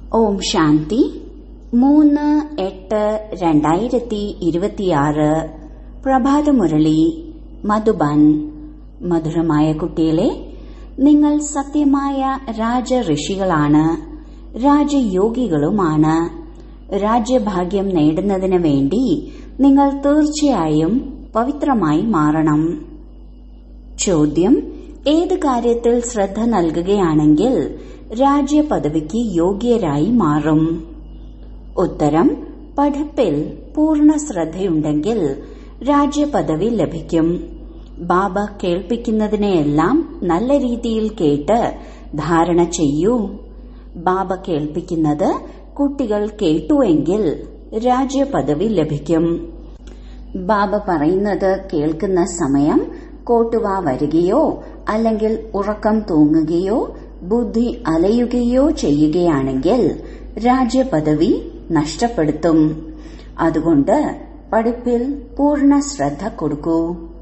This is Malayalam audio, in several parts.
ഓം ശാന്തി മൂന്ന് എട്ട് രണ്ടായിരത്തി ഇരുപത്തിയാറ് പ്രഭാതമുരളി മധുബൻ മധുരമായ കുട്ടികളെ നിങ്ങൾ സത്യമായ രാജഋഷികളാണ് രാജയോഗികളുമാണ് രാജ്യഭാഗ്യം നേടുന്നതിന് വേണ്ടി നിങ്ങൾ തീർച്ചയായും പവിത്രമായി മാറണം ചോദ്യം ഏത് കാര്യത്തിൽ ശ്രദ്ധ നൽകുകയാണെങ്കിൽ രാജ്യപദവിക്ക് യോഗ്യരായി മാറും ഉത്തരം പഠിപ്പിൽ പൂർണ്ണ ശ്രദ്ധയുണ്ടെങ്കിൽ രാജ്യപദവി ലഭിക്കും ബാബ കേൾപ്പിക്കുന്നതിനെയെല്ലാം നല്ല രീതിയിൽ കേട്ട് ധാരണ ചെയ്യൂ ബാബ കേൾപ്പിക്കുന്നത് കുട്ടികൾ കേട്ടുവെങ്കിൽ രാജ്യപദവി ലഭിക്കും ബാബ പറയുന്നത് കേൾക്കുന്ന സമയം കോട്ടുവ വരികയോ അല്ലെങ്കിൽ ഉറക്കം തൂങ്ങുകയോ ബുദ്ധി അലയുകയോ ചെയ്യുകയാണെങ്കിൽ രാജ്യപദവി നഷ്ടപ്പെടുത്തും അതുകൊണ്ട് പഠിപ്പിൽ പൂർണ്ണ ശ്രദ്ധ കൊടുക്കൂ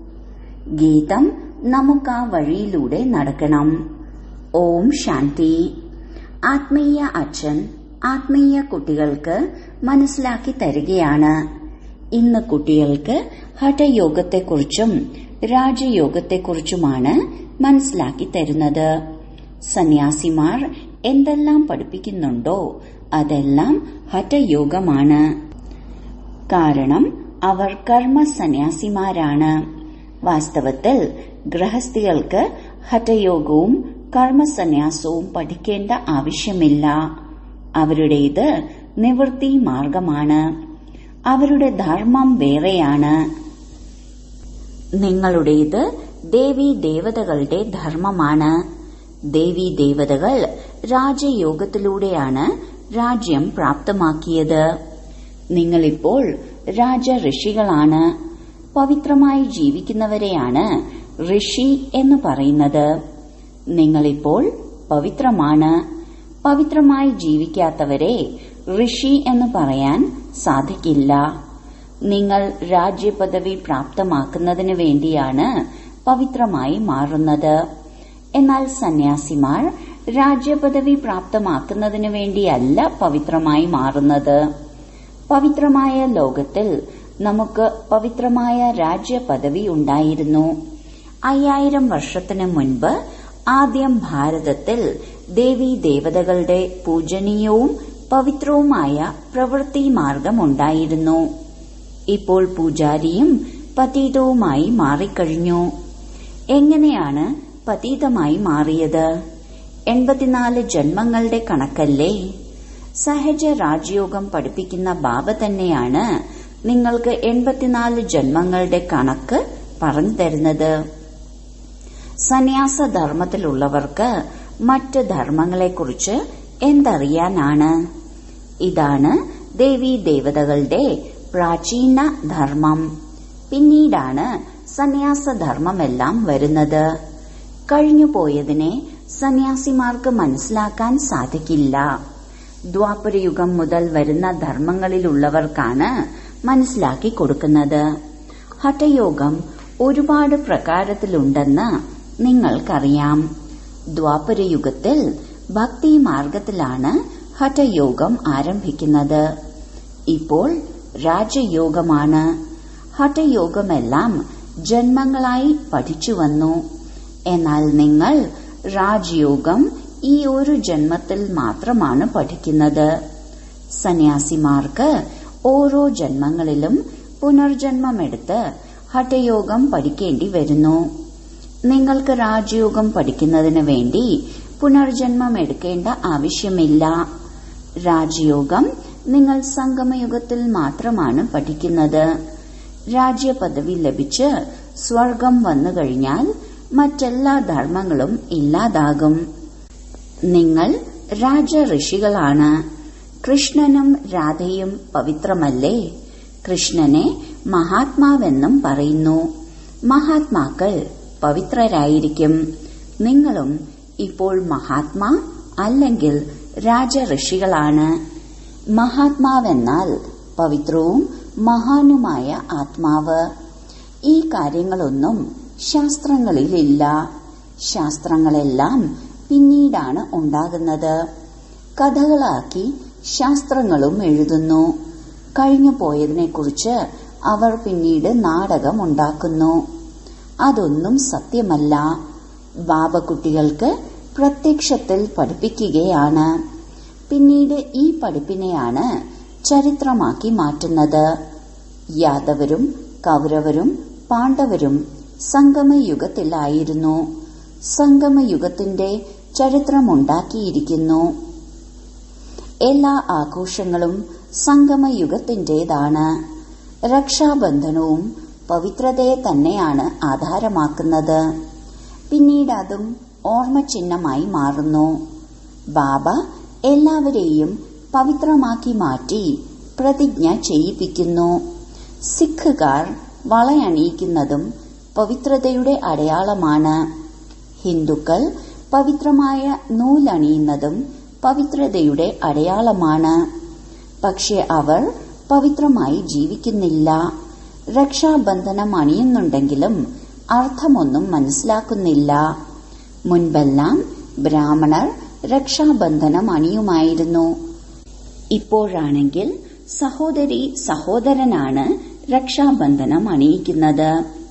ഗീതം നമുക്ക് ആ വഴിയിലൂടെ നടക്കണം ഓം ശാന്തി ആത്മീയ അച്ഛൻ ആത്മീയ കുട്ടികൾക്ക് മനസ്സിലാക്കി തരികയാണ് ഇന്ന് കുട്ടികൾക്ക് ഹഠയോഗത്തെക്കുറിച്ചും രാജയോഗത്തെക്കുറിച്ചുമാണ് മനസ്സിലാക്കി തരുന്നത് സന്യാസിമാർ എന്തെല്ലാം പഠിപ്പിക്കുന്നുണ്ടോ അതെല്ലാം ഹഠയോഗമാണ് കാരണം അവർ കർമ്മ സന്യാസിമാരാണ് വാസ്തവത്തിൽ ഗൃഹസ്ഥികൾക്ക് ഹഠയോഗവും കർമ്മസന്യാസവും പഠിക്കേണ്ട ആവശ്യമില്ല അവരുടേത് നിവൃത്തി മാർഗമാണ് അവരുടെ ധർമ്മം വേറെയാണ് നിങ്ങളുടേത് ദേവി ദേവതകളുടെ ധർമ്മമാണ് ദേവി ദേവതകൾ രാജയോഗത്തിലൂടെയാണ് രാജ്യം പ്രാപ്തമാക്കിയത് നിങ്ങളിപ്പോൾ രാജ ഋഷികളാണ് പവിത്രമായി ജീവിക്കുന്നവരെയാണ് ഋഷി എന്ന് പറയുന്നത് നിങ്ങളിപ്പോൾ പവിത്രമാണ് പവിത്രമായി ജീവിക്കാത്തവരെ ഋഷി എന്ന് പറയാൻ സാധിക്കില്ല നിങ്ങൾ രാജ്യപദവി പ്രാപ്തമാക്കുന്നതിന് വേണ്ടിയാണ് പവിത്രമായി മാറുന്നത് എന്നാൽ സന്യാസിമാർ രാജ്യപദവി പ്രാപ്തമാക്കുന്നതിന് വേണ്ടിയല്ല പവിത്രമായി മാറുന്നത് പവിത്രമായ ലോകത്തിൽ നമുക്ക് പവിത്രമായ രാജ്യപദവി ഉണ്ടായിരുന്നു അയ്യായിരം വർഷത്തിന് മുൻപ് ആദ്യം ഭാരതത്തിൽ ദേവീ ദേവതകളുടെ പൂജനീയവും പവിത്രവുമായ പ്രവൃത്തി മാർഗമുണ്ടായിരുന്നു ഇപ്പോൾ പൂജാരിയും പതീതവുമായി മാറിക്കഴിഞ്ഞു എങ്ങനെയാണ് പതീതമായി മാറിയത് എൺപത്തിനാല് ജന്മങ്ങളുടെ കണക്കല്ലേ സഹജ രാജയോഗം പഠിപ്പിക്കുന്ന ബാബ തന്നെയാണ് നിങ്ങൾക്ക് എൺപത്തിനാല് ജന്മങ്ങളുടെ കണക്ക് പറഞ്ഞു തരുന്നത് സന്യാസധർമ്മത്തിലുള്ളവർക്ക് മറ്റ് ധർമ്മങ്ങളെക്കുറിച്ച് എന്തറിയാനാണ് ഇതാണ് ദേവീ ദേവതകളുടെ പ്രാചീന ധർമ്മം പിന്നീടാണ് സന്യാസധർമ്മമെല്ലാം വരുന്നത് കഴിഞ്ഞുപോയതിനെ സന്യാസിമാർക്ക് മനസ്സിലാക്കാൻ സാധിക്കില്ല ദ്വാപരയുഗം മുതൽ വരുന്ന ധർമ്മങ്ങളിലുള്ളവർക്കാണ് മനസ്സിലാക്കി കൊടുക്കുന്നത് ഹഠയോഗം ഒരുപാട് പ്രകാരത്തിലുണ്ടെന്ന് നിങ്ങൾക്കറിയാം ദ്വാപരയുഗത്തിൽ ഭക്തി മാർഗത്തിലാണ് ഹഠയോഗം ആരംഭിക്കുന്നത് ഇപ്പോൾ രാജയോഗമാണ് ഹഠയോഗമെല്ലാം ജന്മങ്ങളായി പഠിച്ചു വന്നു എന്നാൽ നിങ്ങൾ രാജയോഗം ഈ ഒരു ജന്മത്തിൽ മാത്രമാണ് പഠിക്കുന്നത് സന്യാസിമാർക്ക് ഓരോ ജന്മങ്ങളിലും പുനർജന്മമെടുത്ത് ഹഠയോഗം പഠിക്കേണ്ടി വരുന്നു നിങ്ങൾക്ക് രാജയോഗം പഠിക്കുന്നതിന് വേണ്ടി പുനർജന്മം എടുക്കേണ്ട ആവശ്യമില്ല രാജയോഗം നിങ്ങൾ സംഗമയുഗത്തിൽ മാത്രമാണ് പഠിക്കുന്നത് രാജ്യപദവി ലഭിച്ച് സ്വർഗം വന്നു കഴിഞ്ഞാൽ മറ്റെല്ലാ ധർമ്മങ്ങളും ഇല്ലാതാകും നിങ്ങൾ രാജഋഷികളാണ് കൃഷ്ണനും രാധയും പവിത്രമല്ലേ കൃഷ്ണനെ മഹാത്മാവെന്നും പറയുന്നു മഹാത്മാക്കൾ പവിത്രരായിരിക്കും നിങ്ങളും ഇപ്പോൾ മഹാത്മാ അല്ലെങ്കിൽ രാജഋഷികളാണ് മഹാത്മാവെന്നാൽ പവിത്രവും മഹാനുമായ ആത്മാവ് ഈ കാര്യങ്ങളൊന്നും ശാസ്ത്രങ്ങളിലില്ല ശാസ്ത്രങ്ങളെല്ലാം പിന്നീടാണ് ഉണ്ടാകുന്നത് കഥകളാക്കി ശാസ്ത്രങ്ങളും എഴുതുന്നു കഴിഞ്ഞു പോയതിനെക്കുറിച്ച് അവർ പിന്നീട് നാടകമുണ്ടാക്കുന്നു അതൊന്നും സത്യമല്ല ബാബ കുട്ടികൾക്ക് പ്രത്യക്ഷത്തിൽ പഠിപ്പിക്കുകയാണ് പിന്നീട് ഈ പഠിപ്പിനെയാണ് ചരിത്രമാക്കി മാറ്റുന്നത് യാദവരും കൗരവരും പാണ്ഡവരും സംഗമയുഗത്തിലായിരുന്നു സംഗമയുഗത്തിന്റെ ചരിത്രമുണ്ടാക്കിയിരിക്കുന്നു എല്ലാ ആഘോഷങ്ങളും സംഗമയുഗത്തിന്റേതാണ് രക്ഷാബന്ധനവും പവിത്രതയെ തന്നെയാണ് ആധാരമാക്കുന്നത് പിന്നീട് അതും ഓർമ്മചിഹ്നമായി മാറുന്നു ബാബ എല്ലാവരെയും പവിത്രമാക്കി മാറ്റി പ്രതിജ്ഞ ചെയ്യിപ്പിക്കുന്നു സിഖുകാർ വളയണിയിക്കുന്നതും പവിത്രതയുടെ അടയാളമാണ് ഹിന്ദുക്കൾ പവിത്രമായ നൂലണിയുന്നതും പവിത്രതയുടെ അടയാളമാണ് പക്ഷെ അവർ പവിത്രമായി ജീവിക്കുന്നില്ല രക്ഷാബന്ധനം അണിയുന്നുണ്ടെങ്കിലും അർത്ഥമൊന്നും മനസ്സിലാക്കുന്നില്ല മുൻപെല്ലാം ബ്രാഹ്മണർ രക്ഷാബന്ധനം അണിയുമായിരുന്നു ഇപ്പോഴാണെങ്കിൽ സഹോദരി സഹോദരനാണ് രക്ഷാബന്ധനം അണിയിക്കുന്നത്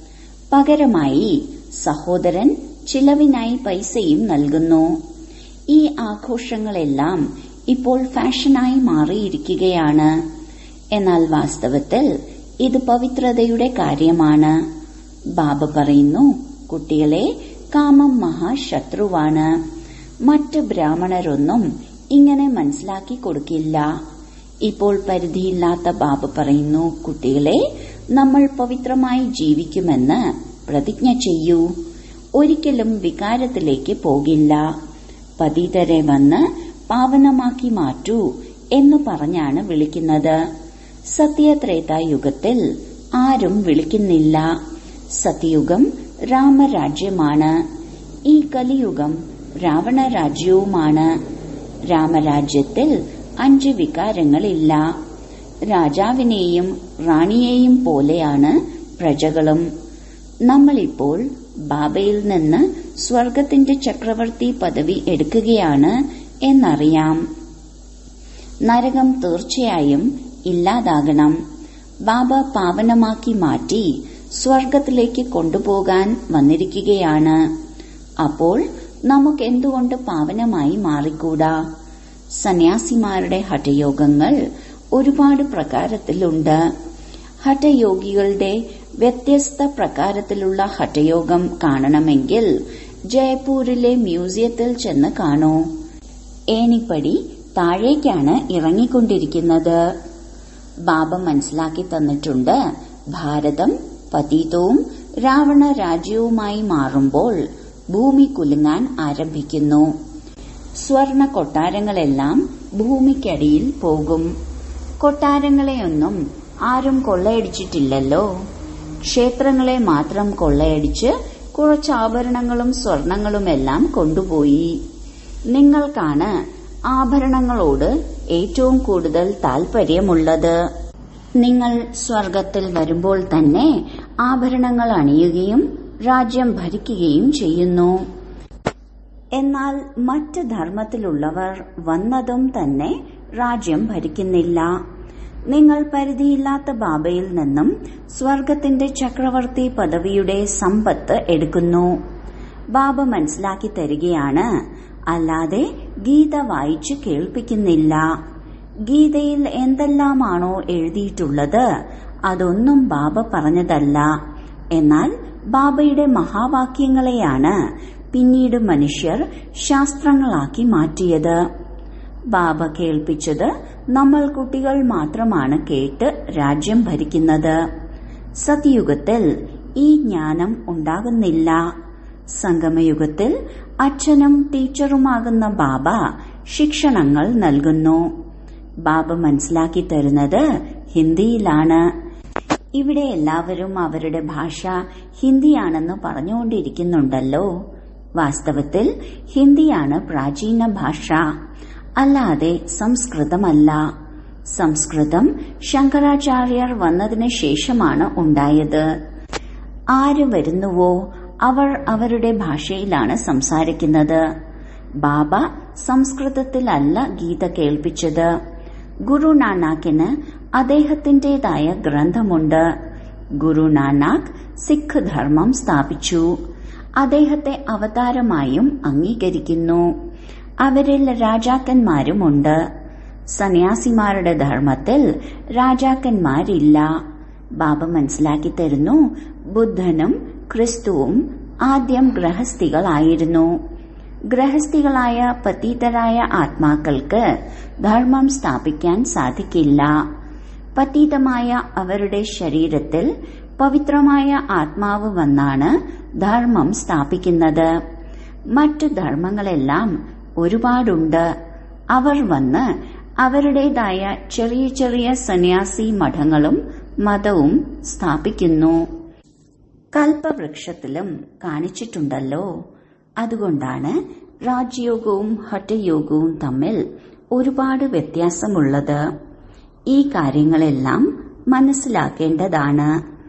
പകരമായി സഹോദരൻ ചിലവിനായി പൈസയും നൽകുന്നു ഈ ആഘോഷങ്ങളെല്ലാം ഇപ്പോൾ ഫാഷനായി മാറിയിരിക്കുകയാണ് എന്നാൽ വാസ്തവത്തിൽ ഇത് പവിത്രതയുടെ കാര്യമാണ് ബാബ പറയുന്നു കുട്ടികളെ കാമം മഹാശത്രുവാണ് മറ്റ് ബ്രാഹ്മണരൊന്നും ഇങ്ങനെ മനസ്സിലാക്കി കൊടുക്കില്ല ഇപ്പോൾ പരിധിയില്ലാത്ത ബാബ പറയുന്നു കുട്ടികളെ നമ്മൾ പവിത്രമായി ജീവിക്കുമെന്ന് പ്രതിജ്ഞ ചെയ്യൂ ഒരിക്കലും വികാരത്തിലേക്ക് പോകില്ല പതിതരെ വന്ന് പാവനമാക്കി മാറ്റൂ എന്ന് പറഞ്ഞാണ് വിളിക്കുന്നത് സത്യത്രേതായുഗത്തിൽ ആരും വിളിക്കുന്നില്ല സത്യയുഗം രാമരാജ്യമാണ് ഈ കലിയുഗം രാവണരാജ്യവുമാണ് രാമരാജ്യത്തിൽ അഞ്ച് വികാരങ്ങളില്ല രാജാവിനെയും റാണിയെയും പോലെയാണ് പ്രജകളും നമ്മളിപ്പോൾ ബാബയിൽ നിന്ന് സ്വർഗത്തിന്റെ ചക്രവർത്തി പദവി എടുക്കുകയാണ് എന്നറിയാം നരകം തീർച്ചയായും ഇല്ലാതാകണം ബാബ പാവനമാക്കി മാറ്റി സ്വർഗത്തിലേക്ക് കൊണ്ടുപോകാൻ വന്നിരിക്കുകയാണ് അപ്പോൾ നമുക്ക് എന്തുകൊണ്ട് പാവനമായി മാറിക്കൂടാ സന്യാസിമാരുടെ ഹഠയോഗങ്ങൾ ഒരുപാട് പ്രകാരത്തിലുണ്ട് ഹഠയോഗികളുടെ വ്യത്യസ്ത പ്രകാരത്തിലുള്ള ഹഠയോഗം കാണണമെങ്കിൽ ജയ്പൂരിലെ മ്യൂസിയത്തിൽ ചെന്ന് കാണൂ ഏണിപ്പടി താഴേക്കാണ് ഇറങ്ങിക്കൊണ്ടിരിക്കുന്നത് ബാബ മനസ്സിലാക്കി തന്നിട്ടുണ്ട് ഭാരതം പതീതവും രാവണ രാജ്യവുമായി മാറുമ്പോൾ ഭൂമി കുലുങ്ങാൻ ആരംഭിക്കുന്നു സ്വർണ കൊട്ടാരങ്ങളെല്ലാം ഭൂമിക്കടിയിൽ പോകും കൊട്ടാരങ്ങളെയൊന്നും ആരും കൊള്ളയടിച്ചിട്ടില്ലല്ലോ ക്ഷേത്രങ്ങളെ മാത്രം കൊള്ളയടിച്ച് കുറച്ച് ആഭരണങ്ങളും സ്വർണങ്ങളുമെല്ലാം കൊണ്ടുപോയി നിങ്ങൾക്കാണ് ആഭരണങ്ങളോട് ഏറ്റവും കൂടുതൽ താൽപര്യമുള്ളത് നിങ്ങൾ സ്വർഗത്തിൽ വരുമ്പോൾ തന്നെ ആഭരണങ്ങൾ അണിയുകയും രാജ്യം ഭരിക്കുകയും ചെയ്യുന്നു എന്നാൽ മറ്റ് ധർമ്മത്തിലുള്ളവർ വന്നതും തന്നെ രാജ്യം ഭരിക്കുന്നില്ല നിങ്ങൾ പരിധിയില്ലാത്ത ബാബയിൽ നിന്നും സ്വർഗത്തിന്റെ ചക്രവർത്തി പദവിയുടെ സമ്പത്ത് എടുക്കുന്നു ബാബ മനസ്സിലാക്കി തരികയാണ് അല്ലാതെ ഗീത വായിച്ചു കേൾപ്പിക്കുന്നില്ല ഗീതയിൽ എന്തെല്ലാമാണോ എഴുതിയിട്ടുള്ളത് അതൊന്നും ബാബ പറഞ്ഞതല്ല എന്നാൽ ബാബയുടെ മഹാവാക്യങ്ങളെയാണ് പിന്നീട് മനുഷ്യർ ശാസ്ത്രങ്ങളാക്കി മാറ്റിയത് ബാബ കേൾപ്പിച്ചത് നമ്മൾ കുട്ടികൾ മാത്രമാണ് കേട്ട് രാജ്യം ഭരിക്കുന്നത് സത്യുഗത്തിൽ ഈ ജ്ഞാനം ഉണ്ടാകുന്നില്ല സംഗമയുഗത്തിൽ അച്ഛനും ടീച്ചറുമാകുന്ന ബാബ ശിക്ഷണങ്ങൾ നൽകുന്നു ബാബ മനസ്സിലാക്കി തരുന്നത് ഹിന്ദിയിലാണ് ഇവിടെ എല്ലാവരും അവരുടെ ഭാഷ ഹിന്ദിയാണെന്ന് പറഞ്ഞുകൊണ്ടിരിക്കുന്നുണ്ടല്ലോ വാസ്തവത്തിൽ ഹിന്ദിയാണ് പ്രാചീന ഭാഷ അല്ലാതെ സംസ്കൃതമല്ല സംസ്കൃതം ശങ്കരാചാര്യർ വന്നതിന് ശേഷമാണ് ഉണ്ടായത് ആര് വരുന്നുവോ അവർ അവരുടെ ഭാഷയിലാണ് സംസാരിക്കുന്നത് ബാബ സംസ്കൃതത്തിലല്ല ഗീത കേൾപ്പിച്ചത് ഗുരു നാനാക്കിന് അദ്ദേഹത്തിന്റേതായ ഗ്രന്ഥമുണ്ട് ഗുരു നാനാക്ക് സിഖ് ധർമ്മം സ്ഥാപിച്ചു അദ്ദേഹത്തെ അവതാരമായും അംഗീകരിക്കുന്നു അവരിൽ രാജാക്കന്മാരുമുണ്ട് സന്യാസിമാരുടെ ധർമ്മത്തിൽ രാജാക്കന്മാരില്ല ബാബ മനസ്സിലാക്കി തരുന്നു ബുദ്ധനും ക്രിസ്തുവും ആദ്യം ഗ്രഹസ്ഥികളായിരുന്നു ഗ്രഹസ്ഥികളായ പതീതരായ ആത്മാക്കൾക്ക് ധർമ്മം സ്ഥാപിക്കാൻ സാധിക്കില്ല പതീതമായ അവരുടെ ശരീരത്തിൽ പവിത്രമായ ആത്മാവ് വന്നാണ് ധർമ്മം സ്ഥാപിക്കുന്നത് മറ്റു ധർമ്മങ്ങളെല്ലാം ഒരുപാടുണ്ട് അവർ വന്ന് അവരുടേതായ ചെറിയ ചെറിയ സന്യാസി മഠങ്ങളും മതവും സ്ഥാപിക്കുന്നു കൽപ്പവൃക്ഷത്തിലും കാണിച്ചിട്ടുണ്ടല്ലോ അതുകൊണ്ടാണ് രാജയോഗവും ഹഠയോഗവും തമ്മിൽ ഒരുപാട് വ്യത്യാസമുള്ളത് ഈ കാര്യങ്ങളെല്ലാം മനസ്സിലാക്കേണ്ടതാണ്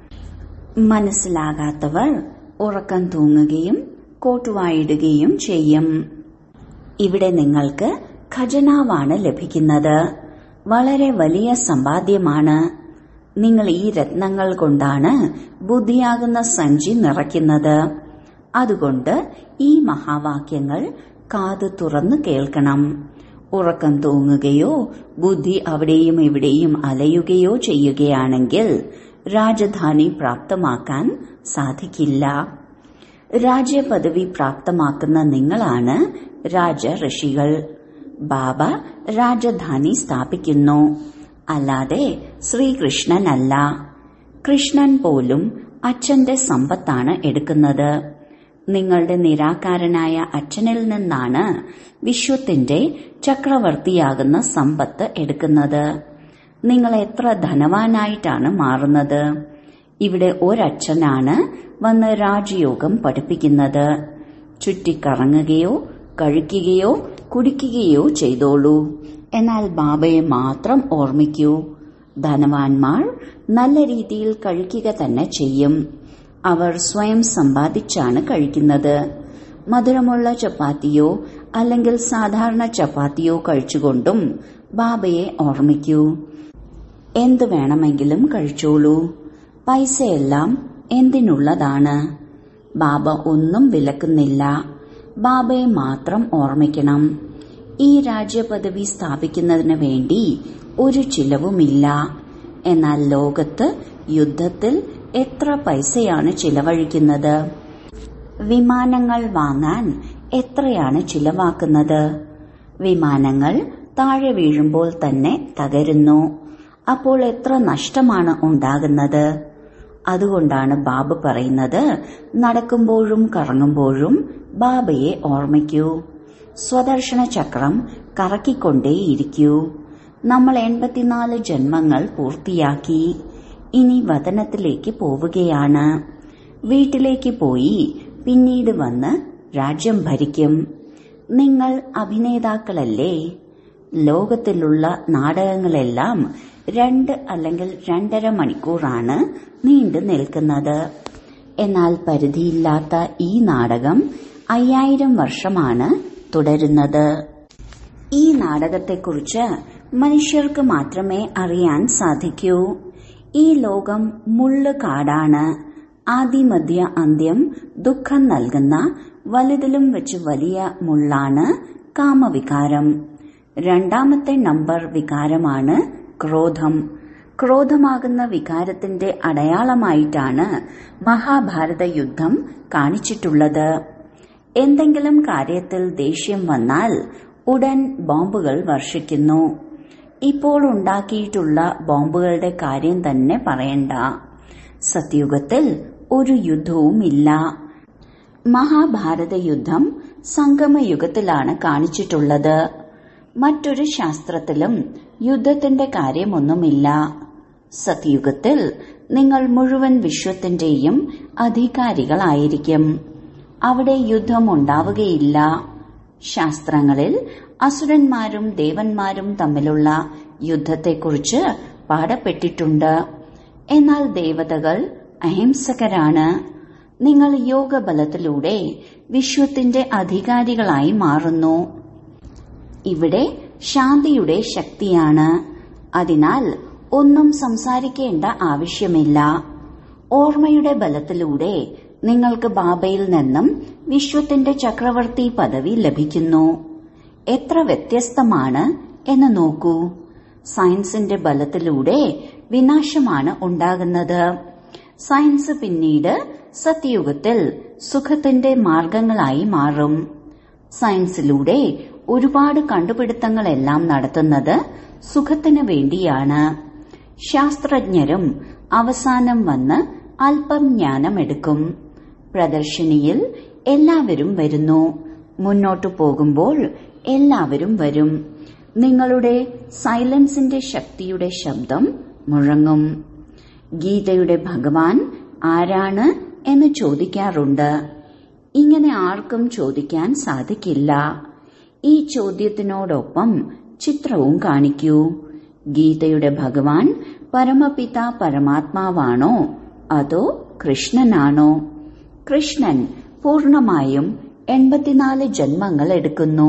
മനസ്സിലാകാത്തവർ ഉറക്കം തൂങ്ങുകയും കോട്ടുവായിടുകയും ചെയ്യും ഇവിടെ നിങ്ങൾക്ക് ഖജനാവാണ് ലഭിക്കുന്നത് വളരെ വലിയ സമ്പാദ്യമാണ് നിങ്ങൾ ഈ രത്നങ്ങൾ കൊണ്ടാണ് ബുദ്ധിയാകുന്ന സഞ്ചി നിറയ്ക്കുന്നത് അതുകൊണ്ട് ഈ മഹാവാക്യങ്ങൾ കാത് തുറന്നു കേൾക്കണം ഉറക്കം തൂങ്ങുകയോ ബുദ്ധി അവിടെയും ഇവിടെയും അലയുകയോ ചെയ്യുകയാണെങ്കിൽ രാജധാനി പ്രാപ്തമാക്കാൻ സാധിക്കില്ല രാജ്യപദവി പ്രാപ്തമാക്കുന്ന നിങ്ങളാണ് രാജ ഋഷികൾ ബാബ രാജധാനി സ്ഥാപിക്കുന്നു അല്ലാതെ ശ്രീകൃഷ്ണനല്ല കൃഷ്ണൻ പോലും അച്ഛന്റെ സമ്പത്താണ് എടുക്കുന്നത് നിങ്ങളുടെ നിരാകാരനായ അച്ഛനിൽ നിന്നാണ് വിശ്വത്തിന്റെ ചക്രവർത്തിയാകുന്ന സമ്പത്ത് എടുക്കുന്നത് നിങ്ങൾ എത്ര ധനവാനായിട്ടാണ് മാറുന്നത് ഇവിടെ ഒരച്ഛനാണ് വന്ന് രാജയോഗം പഠിപ്പിക്കുന്നത് ചുറ്റിക്കറങ്ങുകയോ കഴിക്കുകയോ കുടിക്കുകയോ ചെയ്തോളൂ എന്നാൽ ബാബയെ മാത്രം ഓർമ്മിക്കൂ ധനവാന്മാർ നല്ല രീതിയിൽ കഴിക്കുക തന്നെ ചെയ്യും അവർ സ്വയം സമ്പാദിച്ചാണ് കഴിക്കുന്നത് മധുരമുള്ള ചപ്പാത്തിയോ അല്ലെങ്കിൽ സാധാരണ ചപ്പാത്തിയോ കഴിച്ചുകൊണ്ടും ബാബയെ ഓർമ്മിക്കൂ എന്തു വേണമെങ്കിലും കഴിച്ചോളൂ പൈസയെല്ലാം എന്തിനുള്ളതാണ് ബാബ ഒന്നും വിലക്കുന്നില്ല ബാബയെ മാത്രം ഓർമ്മിക്കണം ഈ രാജ്യപദവി സ്ഥാപിക്കുന്നതിന് വേണ്ടി ഒരു ചിലവുമില്ല എന്നാൽ ലോകത്ത് യുദ്ധത്തിൽ എത്ര പൈസയാണ് ചിലവഴിക്കുന്നത് വിമാനങ്ങൾ വാങ്ങാൻ എത്രയാണ് ചിലവാക്കുന്നത് വിമാനങ്ങൾ താഴെ വീഴുമ്പോൾ തന്നെ തകരുന്നു അപ്പോൾ എത്ര നഷ്ടമാണ് ഉണ്ടാകുന്നത് അതുകൊണ്ടാണ് ബാബ പറയുന്നത് നടക്കുമ്പോഴും കറങ്ങുമ്പോഴും ബാബയെ ഓർമ്മിക്കൂ സ്വദർശന ചക്രം കറക്കിക്കൊണ്ടേയിരിക്കൂ നമ്മൾ എൺപത്തിനാല് ജന്മങ്ങൾ പൂർത്തിയാക്കി ഇനി വതനത്തിലേക്ക് പോവുകയാണ് വീട്ടിലേക്ക് പോയി പിന്നീട് വന്ന് രാജ്യം ഭരിക്കും നിങ്ങൾ അഭിനേതാക്കളല്ലേ ലോകത്തിലുള്ള നാടകങ്ങളെല്ലാം രണ്ട് അല്ലെങ്കിൽ രണ്ടര മണിക്കൂറാണ് നീണ്ടു നിൽക്കുന്നത് എന്നാൽ പരിധിയില്ലാത്ത ഈ നാടകം അയ്യായിരം വർഷമാണ് തുടരുന്നത് ഈ നാടകത്തെക്കുറിച്ച് മനുഷ്യർക്ക് മാത്രമേ അറിയാൻ സാധിക്കൂ ഈ ലോകം മുള്ളു കാടാണ് ആദിമധ്യ അന്ത്യം ദുഃഖം നൽകുന്ന വലുതിലും വെച്ച് വലിയ മുള്ളാണ് കാമവികാരം രണ്ടാമത്തെ നമ്പർ വികാരമാണ് ക്രോധം ക്രോധമാകുന്ന വികാരത്തിന്റെ അടയാളമായിട്ടാണ് മഹാഭാരത യുദ്ധം കാണിച്ചിട്ടുള്ളത് എന്തെങ്കിലും കാര്യത്തിൽ ദേഷ്യം വന്നാൽ ഉടൻ ബോംബുകൾ വർഷിക്കുന്നു ഇപ്പോൾ ഉണ്ടാക്കിയിട്ടുള്ള ബോംബുകളുടെ കാര്യം തന്നെ പറയണ്ട സത്യുഗത്തിൽ ഒരു യുദ്ധവുമില്ല മഹാഭാരത യുദ്ധം സംഗമയുഗത്തിലാണ് കാണിച്ചിട്ടുള്ളത് മറ്റൊരു ശാസ്ത്രത്തിലും യുദ്ധത്തിന്റെ കാര്യമൊന്നുമില്ല സത്യുഗത്തിൽ നിങ്ങൾ മുഴുവൻ വിശ്വത്തിന്റെയും അധികാരികളായിരിക്കും അവിടെ യുദ്ധം ഉണ്ടാവുകയില്ല ശാസ്ത്രങ്ങളിൽ അസുരന്മാരും ദേവന്മാരും തമ്മിലുള്ള യുദ്ധത്തെക്കുറിച്ച് പാടപ്പെട്ടിട്ടുണ്ട് എന്നാൽ ദേവതകൾ അഹിംസകരാണ് നിങ്ങൾ യോഗബലത്തിലൂടെ വിശ്വത്തിന്റെ അധികാരികളായി മാറുന്നു ഇവിടെ ശാന്തിയുടെ ശക്തിയാണ് അതിനാൽ ഒന്നും സംസാരിക്കേണ്ട ആവശ്യമില്ല ഓർമ്മയുടെ ബലത്തിലൂടെ നിങ്ങൾക്ക് ബാബയിൽ നിന്നും വിശ്വത്തിന്റെ ചക്രവർത്തി പദവി ലഭിക്കുന്നു എത്ര വ്യത്യസ്തമാണ് എന്ന് നോക്കൂ സയൻസിന്റെ ബലത്തിലൂടെ വിനാശമാണ് ഉണ്ടാകുന്നത് സയൻസ് പിന്നീട് സത്യയുഗത്തിൽ സുഖത്തിന്റെ മാർഗങ്ങളായി മാറും സയൻസിലൂടെ ഒരുപാട് കണ്ടുപിടുത്തങ്ങളെല്ലാം നടത്തുന്നത് സുഖത്തിനു വേണ്ടിയാണ് ശാസ്ത്രജ്ഞരും അവസാനം വന്ന് അല്പം ജ്ഞാനമെടുക്കും പ്രദർശനിയിൽ എല്ലാവരും വരുന്നു മുന്നോട്ടു പോകുമ്പോൾ എല്ലാവരും വരും നിങ്ങളുടെ സൈലൻസിന്റെ ശക്തിയുടെ ശബ്ദം മുഴങ്ങും ഗീതയുടെ ഭഗവാൻ ആരാണ് എന്ന് ചോദിക്കാറുണ്ട് ഇങ്ങനെ ആർക്കും ചോദിക്കാൻ സാധിക്കില്ല ഈ ചോദ്യത്തിനോടൊപ്പം ചിത്രവും കാണിക്കൂ ഗീതയുടെ ഭഗവാൻ പരമപിത പരമാത്മാവാണോ അതോ കൃഷ്ണനാണോ കൃഷ്ണൻ പൂർണമായും എൺപത്തിനാല് ജന്മങ്ങൾ എടുക്കുന്നു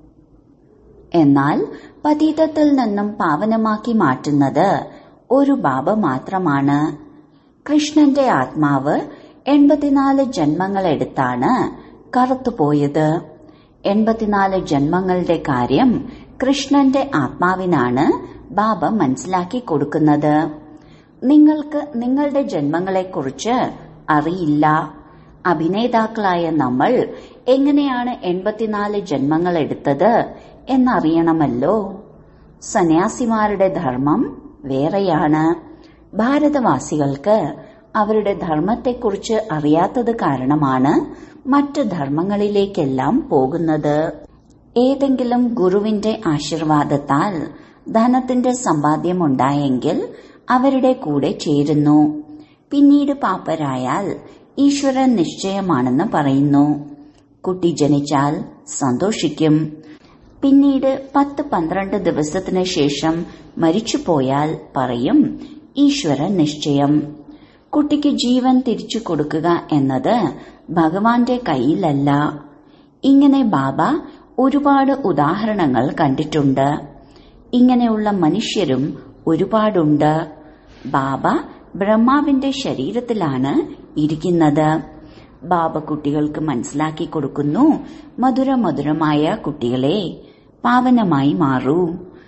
എന്നാൽ പതീതത്തിൽ നിന്നും പാവനമാക്കി മാറ്റുന്നത് ഒരു ബാബ മാത്രമാണ് കൃഷ്ണന്റെ ആത്മാവ് എൺപത്തിനാല് ജന്മങ്ങൾ എടുത്താണ് കറുത്തുപോയത് എൺപത്തിനാല് ജന്മങ്ങളുടെ കാര്യം കൃഷ്ണന്റെ ആത്മാവിനാണ് ബാബ മനസ്സിലാക്കി കൊടുക്കുന്നത് നിങ്ങൾക്ക് നിങ്ങളുടെ ജന്മങ്ങളെക്കുറിച്ച് അറിയില്ല അഭിനേതാക്കളായ നമ്മൾ എങ്ങനെയാണ് എൺപത്തിനാല് ജന്മങ്ങൾ എടുത്തത് എന്നറിയണമല്ലോ സന്യാസിമാരുടെ ധർമ്മം വേറെയാണ് ഭാരതവാസികൾക്ക് അവരുടെ ധർമ്മത്തെക്കുറിച്ച് അറിയാത്തത് കാരണമാണ് മറ്റ് ധർമ്മങ്ങളിലേക്കെല്ലാം പോകുന്നത് ഏതെങ്കിലും ഗുരുവിന്റെ ആശീർവാദത്താൽ ധനത്തിന്റെ സമ്പാദ്യമുണ്ടായെങ്കിൽ അവരുടെ കൂടെ ചേരുന്നു പിന്നീട് പാപ്പരായാൽ ഈശ്വരൻ നിശ്ചയമാണെന്ന് പറയുന്നു കുട്ടി ജനിച്ചാൽ സന്തോഷിക്കും പിന്നീട് പത്ത് പന്ത്രണ്ട് ദിവസത്തിന് ശേഷം മരിച്ചുപോയാൽ പറയും ഈശ്വരൻ നിശ്ചയം കുട്ടിക്ക് ജീവൻ തിരിച്ചു കൊടുക്കുക എന്നത് ഭഗവാന്റെ കയ്യിലല്ല ഇങ്ങനെ ബാബ ഒരുപാട് ഉദാഹരണങ്ങൾ കണ്ടിട്ടുണ്ട് ഇങ്ങനെയുള്ള മനുഷ്യരും ഒരുപാടുണ്ട് ബാബ ബ്രഹ്മാവിന്റെ ശരീരത്തിലാണ് ഇരിക്കുന്നത് ബാബ കുട്ടികൾക്ക് മനസ്സിലാക്കി കൊടുക്കുന്നു മധുര മധുരമായ കുട്ടികളെ പാവനമായി മാറൂ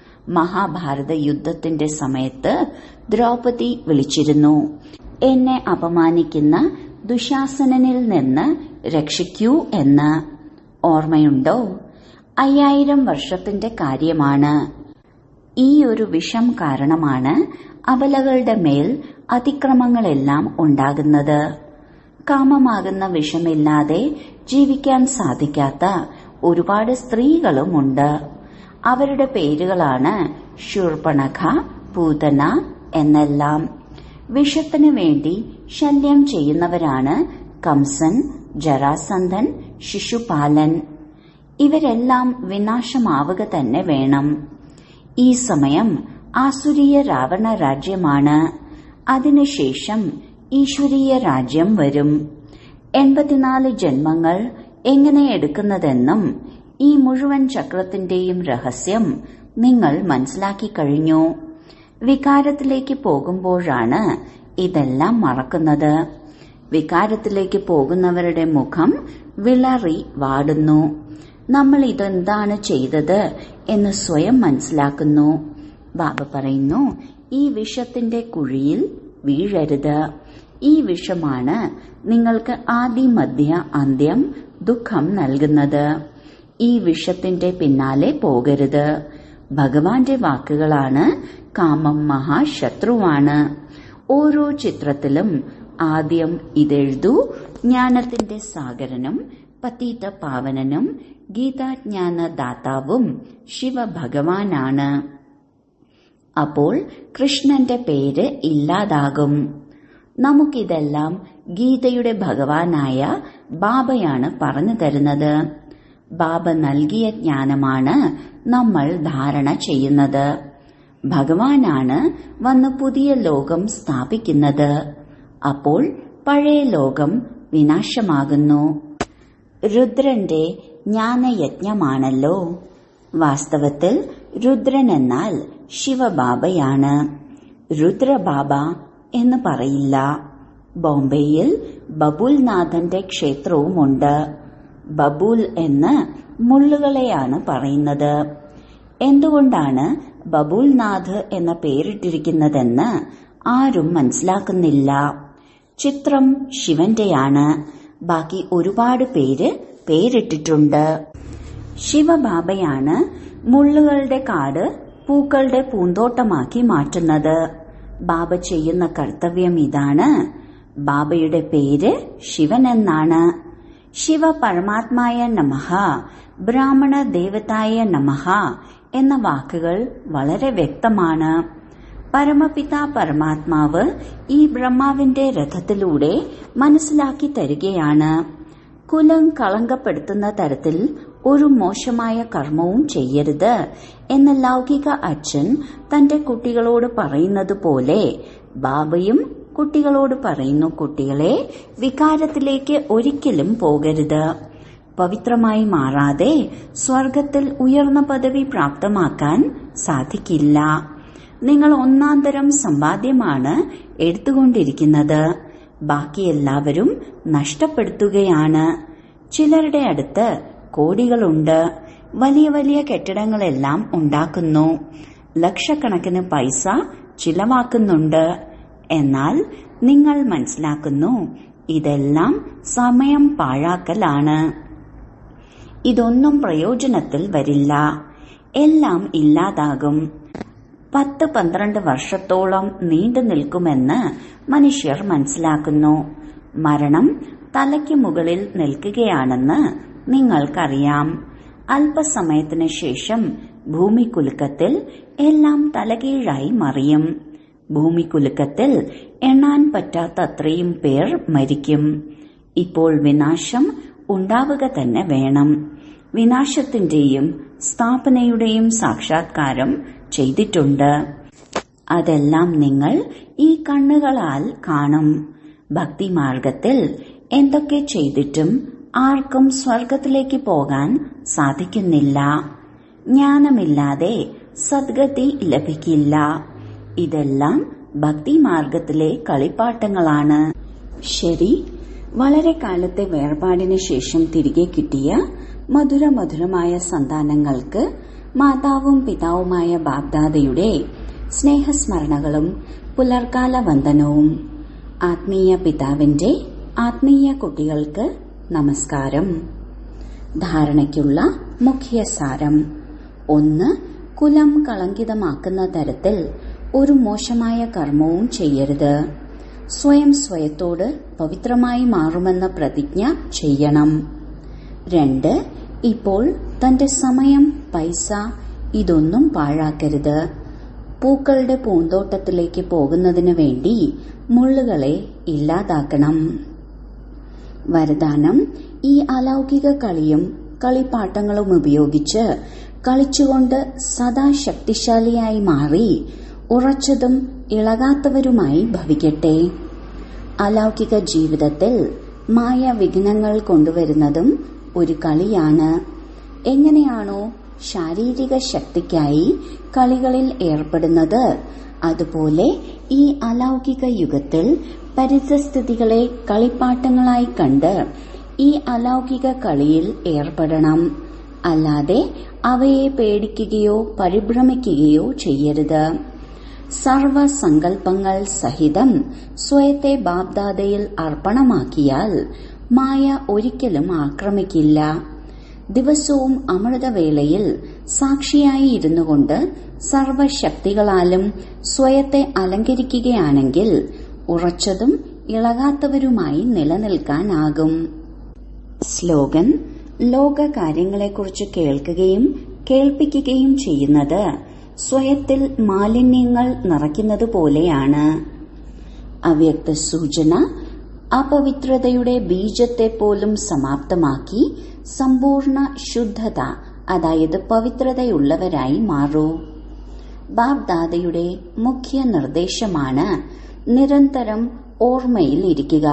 മഹാഭാരത യുദ്ധത്തിന്റെ സമയത്ത് ദ്രൗപദി വിളിച്ചിരുന്നു എന്നെ അപമാനിക്കുന്ന ദുശാസനനിൽ നിന്ന് രക്ഷിക്കൂ എന്ന് ഓർമ്മയുണ്ടോ അയ്യായിരം വർഷത്തിന്റെ കാര്യമാണ് ഈ ഒരു വിഷം കാരണമാണ് അബലകളുടെ മേൽ അതിക്രമങ്ങളെല്ലാം ഉണ്ടാകുന്നത് കാമമാകുന്ന വിഷമില്ലാതെ ജീവിക്കാൻ സാധിക്കാത്ത ഒരുപാട് സ്ത്രീകളുമുണ്ട് അവരുടെ പേരുകളാണ് ശൂർപ്പണഖ പൂതന എന്നെല്ലാം വിഷത്തിന് വേണ്ടി ശല്യം ചെയ്യുന്നവരാണ് കംസൻ ജരാസന്ധൻ ശിശുപാലൻ ഇവരെല്ലാം വിനാശമാവുക തന്നെ വേണം ഈ സമയം ആസുരീയ രാവണ രാജ്യമാണ് അതിനുശേഷം ഈശ്വരീയ രാജ്യം വരും എൺപത്തിനാല് ജന്മങ്ങൾ എങ്ങനെ എടുക്കുന്നതെന്നും ഈ മുഴുവൻ ചക്രത്തിന്റെയും രഹസ്യം നിങ്ങൾ മനസ്സിലാക്കി കഴിഞ്ഞു വികാരത്തിലേക്ക് പോകുമ്പോഴാണ് ഇതെല്ലാം മറക്കുന്നത് വികാരത്തിലേക്ക് പോകുന്നവരുടെ മുഖം വിളറി വാടുന്നു നമ്മൾ ഇതെന്താണ് ചെയ്തത് എന്ന് സ്വയം മനസ്സിലാക്കുന്നു ബാബ പറയുന്നു ഈ വിഷത്തിന്റെ കുഴിയിൽ വീഴരുത് ഈ വിഷമാണ് നിങ്ങൾക്ക് ആദി മധ്യ അന്ത്യം ദുഃഖം നൽകുന്നത് ഈ വിഷത്തിന്റെ പിന്നാലെ പോകരുത് ഭഗവാന്റെ വാക്കുകളാണ് കാമം മഹാശത്രുവാണ് ഓരോ ചിത്രത്തിലും ആദ്യം ഇതെഴുതൂ ജ്ഞാനത്തിന്റെ സാഗരനും പതീത പാവനനും ഗീതാജ്ഞാന ദാതാവും ശിവഭഗവാനാണ് അപ്പോൾ കൃഷ്ണന്റെ പേര് ഇല്ലാതാകും നമുക്കിതെല്ലാം ഗീതയുടെ ഭഗവാനായ ബാബയാണ് പറഞ്ഞു തരുന്നത് ബാബ നൽകിയ ജ്ഞാനമാണ് നമ്മൾ ധാരണ ചെയ്യുന്നത് ഭഗവാനാണ് വന്ന് പുതിയ ലോകം സ്ഥാപിക്കുന്നത് അപ്പോൾ പഴയ ലോകം വിനാശമാകുന്നു രുദ്രന്റെ ജ്ഞാനയജ്ഞമാണല്ലോ വാസ്തവത്തിൽ രുദ്രൻ എന്നാൽ ശിവബാബയാണ് രുദ്രബാബ എന്ന് പറയില്ല ബോംബെയിൽ ബബുൽനാഥന്റെ ക്ഷേത്രവുമുണ്ട് ബബുൽ എന്ന് മുള്ളുകളെയാണ് പറയുന്നത് എന്തുകൊണ്ടാണ് ബബുൽനാഥ് എന്ന പേരിട്ടിരിക്കുന്നതെന്ന് ആരും മനസ്സിലാക്കുന്നില്ല ചിത്രം ശിവന്റെയാണ് ബാക്കി ഒരുപാട് പേര് പേരിട്ടിട്ടുണ്ട് ശിവബാബയാണ് മുള്ളുകളുടെ കാട് പൂക്കളുടെ പൂന്തോട്ടമാക്കി മാറ്റുന്നത് ബാബ ചെയ്യുന്ന കർത്തവ്യം ഇതാണ് ബാബയുടെ പേര് ശിവൻ എന്നാണ് ശിവ പരമാത്മായ നമഃ ബ്രാഹ്മണ ദേവതായ നമഃ എന്ന വാക്കുകൾ വളരെ വ്യക്തമാണ് പരമപിത പരമാത്മാവ് ഈ ബ്രഹ്മാവിന്റെ രഥത്തിലൂടെ മനസ്സിലാക്കി തരികയാണ് കുലം കളങ്കപ്പെടുത്തുന്ന തരത്തിൽ ഒരു മോശമായ കർമ്മവും ചെയ്യരുത് എന്ന ലൗകിക അച്ഛൻ തന്റെ കുട്ടികളോട് പറയുന്നത് പോലെ ബാബയും കുട്ടികളോട് പറയുന്നു കുട്ടികളെ വികാരത്തിലേക്ക് ഒരിക്കലും പോകരുത് പവിത്രമായി മാറാതെ സ്വർഗത്തിൽ ഉയർന്ന പദവി പ്രാപ്തമാക്കാൻ സാധിക്കില്ല നിങ്ങൾ ഒന്നാന്തരം സമ്പാദ്യമാണ് എടുത്തുകൊണ്ടിരിക്കുന്നത് ബാക്കി എല്ലാവരും നഷ്ടപ്പെടുത്തുകയാണ് ചിലരുടെ അടുത്ത് കോടികളുണ്ട് വലിയ വലിയ കെട്ടിടങ്ങളെല്ലാം ഉണ്ടാക്കുന്നു ലക്ഷക്കണക്കിന് പൈസ ചിലവാക്കുന്നുണ്ട് എന്നാൽ നിങ്ങൾ മനസ്സിലാക്കുന്നു ഇതെല്ലാം സമയം പാഴാക്കലാണ് ഇതൊന്നും പ്രയോജനത്തിൽ വരില്ല എല്ലാം ഇല്ലാതാകും പത്ത് പന്ത്രണ്ട് വർഷത്തോളം നീണ്ടു നിൽക്കുമെന്ന് മനുഷ്യർ മനസ്സിലാക്കുന്നു മരണം തലയ്ക്ക് മുകളിൽ നിൽക്കുകയാണെന്ന് നിങ്ങൾക്കറിയാം അല്പസമയത്തിന് ശേഷം ഭൂമികുലുക്കത്തിൽ എല്ലാം തലകീഴായി മറിയും ഭൂമികുലുക്കത്തിൽ എണ്ണാൻ പറ്റാത്തത്രയും പേർ മരിക്കും ഇപ്പോൾ വിനാശം ഉണ്ടാവുക തന്നെ വേണം വിനാശത്തിന്റെയും സ്ഥാപനയുടെയും സാക്ഷാത്കാരം ചെയ്തിട്ടുണ്ട് അതെല്ലാം നിങ്ങൾ ഈ കണ്ണുകളാൽ കാണും ഭക്തിമാർഗത്തിൽ എന്തൊക്കെ ചെയ്തിട്ടും ആർക്കും സ്വർഗത്തിലേക്ക് പോകാൻ സാധിക്കുന്നില്ല ജ്ഞാനമില്ലാതെ സദ്ഗതി ലഭിക്കില്ല ഇതെല്ലാം ഭക്തിമാർഗത്തിലെ കളിപ്പാട്ടങ്ങളാണ് ശരി വളരെ കാലത്തെ വേർപാടിന് ശേഷം തിരികെ കിട്ടിയ മധുര മധുരമായ സന്താനങ്ങൾക്ക് മാതാവും പിതാവുമായ ബാബ്ദാദയുടെ സ്നേഹസ്മരണകളും പുലർക്കാല വന്ദനവും ആത്മീയ പിതാവിന്റെ ആത്മീയ കുട്ടികൾക്ക് നമസ്കാരം ധാരണയ്ക്കുള്ള മുഖ്യ സാരം ഒന്ന് കുലം കളങ്കിതമാക്കുന്ന തരത്തിൽ ഒരു മോശമായ കർമ്മവും ചെയ്യരുത് സ്വയം സ്വയത്തോട് പവിത്രമായി മാറുമെന്ന പ്രതിജ്ഞ ചെയ്യണം രണ്ട് ഇപ്പോൾ തന്റെ സമയം പൈസ ഇതൊന്നും പാഴാക്കരുത് പൂക്കളുടെ പൂന്തോട്ടത്തിലേക്ക് പോകുന്നതിന് വേണ്ടി മുള്ളുകളെ ഇല്ലാതാക്കണം വരദാനം ഈ അലൗകിക കളിയും കളിപ്പാട്ടങ്ങളും ഉപയോഗിച്ച് കളിച്ചുകൊണ്ട് സദാ ശക്തിശാലിയായി മാറി ഉറച്ചതും ഇളകാത്തവരുമായി ഭവിക്കട്ടെ അലൗകിക ജീവിതത്തിൽ മായ വിഘ്നങ്ങൾ കൊണ്ടുവരുന്നതും ഒരു കളിയാണ് എങ്ങനെയാണോ ശാരീരിക ശക്തിക്കായി കളികളിൽ ഏർപ്പെടുന്നത് അതുപോലെ ഈ അലൗകിക യുഗത്തിൽ പരിതസ്ഥിതികളെ കളിപ്പാട്ടങ്ങളായി കണ്ട് ഈ അലൗകിക കളിയിൽ ഏർപ്പെടണം അല്ലാതെ അവയെ പേടിക്കുകയോ പരിഭ്രമിക്കുകയോ ചെയ്യരുത് സർവസങ്കൽപ്പങ്ങൾ സഹിതം സ്വയത്തെ ബാബ്ദാദയിൽ അർപ്പണമാക്കിയാൽ മായ ഒരിക്കലും ആക്രമിക്കില്ല ദിവസവും അമൃതവേളയിൽ സാക്ഷിയായി ഇരുന്നുകൊണ്ട് സർവശക്തികളാലും സ്വയത്തെ അലങ്കരിക്കുകയാണെങ്കിൽ ഉറച്ചതും ഇളകാത്തവരുമായി നിലനിൽക്കാനാകും സ്ലോഗൻ ലോക കാര്യങ്ങളെക്കുറിച്ച് കേൾക്കുകയും കേൾപ്പിക്കുകയും ചെയ്യുന്നത് സ്വയത്തിൽ മാലിന്യങ്ങൾ നിറയ്ക്കുന്നത് പോലെയാണ് അവ്യക്ത സൂചന അപവിത്രതയുടെ ബീജത്തെ പോലും സമാപ്തമാക്കി സമ്പൂർണ്ണ ശുദ്ധത അതായത് പവിത്രതയുള്ളവരായി മാറൂ ബാബ് ദാദയുടെ മുഖ്യ നിർദ്ദേശമാണ് നിരന്തരം ഓർമ്മയിൽ ഇരിക്കുക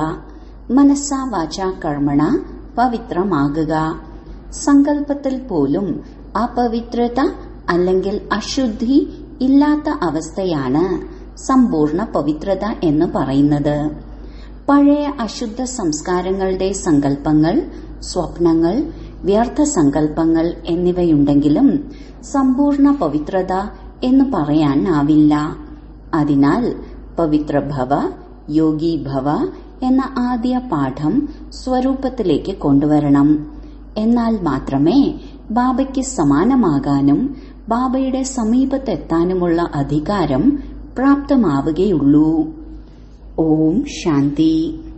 മനസ്സാ വാച കർമ്മണ പവിത്രമാകുക സങ്കല്പത്തിൽ പോലും അപവിത്രത അല്ലെങ്കിൽ അശുദ്ധി ഇല്ലാത്ത അവസ്ഥയാണ് സമ്പൂർണ്ണ പവിത്രത എന്ന് പറയുന്നത് പഴയ അശുദ്ധ സംസ്കാരങ്ങളുടെ സങ്കല്പങ്ങൾ സ്വപ്നങ്ങൾ വ്യർത്ഥ സങ്കല്പങ്ങൾ എന്നിവയുണ്ടെങ്കിലും സമ്പൂർണ്ണ പവിത്രത എന്ന് പറയാനാവില്ല അതിനാൽ പവിത്രഭവ യോഗി ഭവ എന്ന ആദ്യ പാഠം സ്വരൂപത്തിലേക്ക് കൊണ്ടുവരണം എന്നാൽ മാത്രമേ ബാബയ്ക്ക് സമാനമാകാനും ബാബയുടെ സമീപത്തെത്താനുമുള്ള അധികാരം പ്രാപ്തമാവുകയുള്ളൂ ഓം ശാന്തി